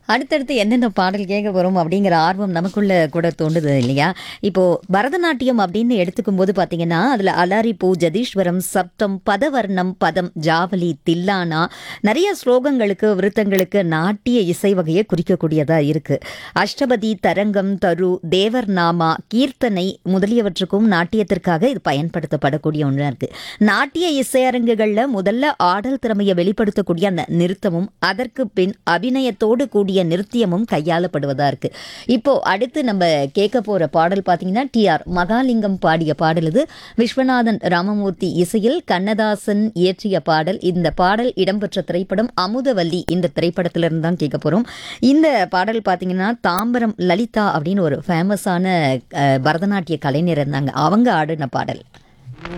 அடுத்தடுத்து என்னென்ன பாடல் கேட்க போகிறோம் அப்படிங்கிற ஆர்வம் நமக்குள்ள கூட தோண்டுது இல்லையா இப்போ பரதநாட்டியம் அப்படின்னு எடுத்துக்கும் போது பார்த்தீங்கன்னா அதில் அலாரி பூ ஜதீஸ்வரம் சப்தம் பதவர்ணம் பதம் ஜாவலி தில்லானா நிறைய ஸ்லோகங்களுக்கு விருத்தங்களுக்கு நாட்டிய இசை வகையை குறிக்கக்கூடியதாக இருக்கு அஷ்டபதி தரங்கம் தரு தேவர் நாமா கீர்த்தனை முதலியவற்றுக்கும் நாட்டியத்திற்காக இது பயன்படுத்தப்படக்கூடிய ஒன்றா இருக்கு நாட்டிய இசையரங்குகளில் முதல்ல ஆடல் திறமையை வெளிப்படுத்தக்கூடிய அந்த நிறுத்தமும் அதற்கு பின் அபிநயத்தோடு கூடிய நிருத்தியமும் கையாளப்படுவதா இருக்கு இப்போ அடுத்து நம்ம கேட்க போற பாடல் பார்த்தீங்கன்னா டி ஆர் மகாலிங்கம் பாடிய பாடல் இது விஸ்வநாதன் ராமமூர்த்தி இசையில் கண்ணதாசன் இயற்றிய பாடல் இந்த பாடல் இடம்பெற்ற திரைப்படம் அமுதவல்லி இந்த திரைப்படத்திலிருந்து தான் கேட்க போறோம் இந்த பாடல் பார்த்தீங்கன்னா தாம்பரம் லலிதா அப்படின்னு ஒரு ஃபேமஸான பரதநாட்டிய கலைஞர் இருந்தாங்க அவங்க ஆடின பாடல்